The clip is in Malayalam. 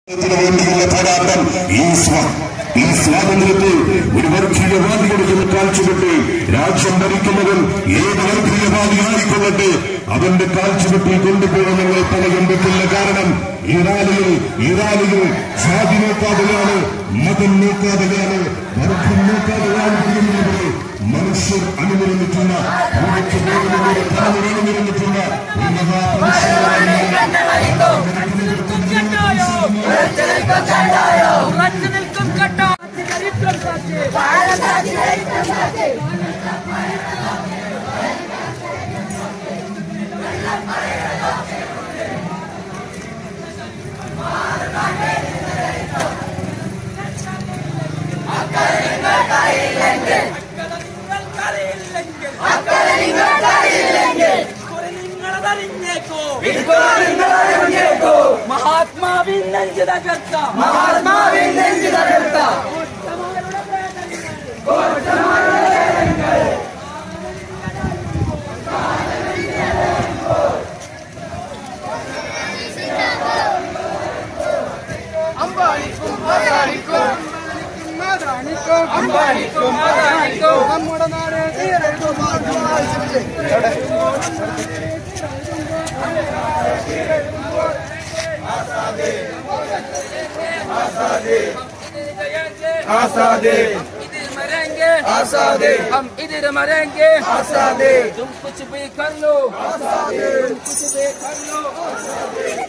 ത്തിന് വേണ്ടിയുള്ള പോരാട്ടം ഈ സ്വാ- ഈ സ്വാതന്ത്ര്യത്തെ ഒരു വർഗീയവാദിയുടെ കാഴ്ചവെട്ട് രാജ്യം ഭരിക്കുന്നവൻ ഏത് വർഗീയവാദിയായിക്കൊള്ളട്ടെ അവന്റെ കാഴ്ചവെട്ടിൽ കൊണ്ടുപോകാൻ ഞങ്ങൾ പണയം വെക്കില്ല കാരണം ഇറാനിൽ ഇറാനിൽ ജാതി നോക്കാതെയാണ് മതം നോക്കാതെയാണ് വർഗം നോക്കാതെയാണ് ചെയ്യുന്നത് മനുഷ്യർ അണിനിരന്നിട്ടുള്ള ഭൂമിക്ക് വേദനയുടെ കാലിൽ അണിനിരന്നിട്ടുള്ള ഒരു മഹാപുരുഷനാണ് ഉറച്ചു നിൽക്കും കേട്ടോ ചരിത്രം സാക്ഷി മഹാത്മാവിൻ നെഞ്ചു തകർത്ത മഹാത്മാവിൻ നെഞ്ചു തകർത്ത അമ്പാനിക്കും അദാനിക്കും അമ്പാനിക്കും അദാനിക്കും നമ്മുടെ നാട് തീരെഴുതും आसादे इधर मरेंगे आसादे हम इधर मरेंगे आसादे तुम कुछ भी कर लो तुम कुछ भी कर लो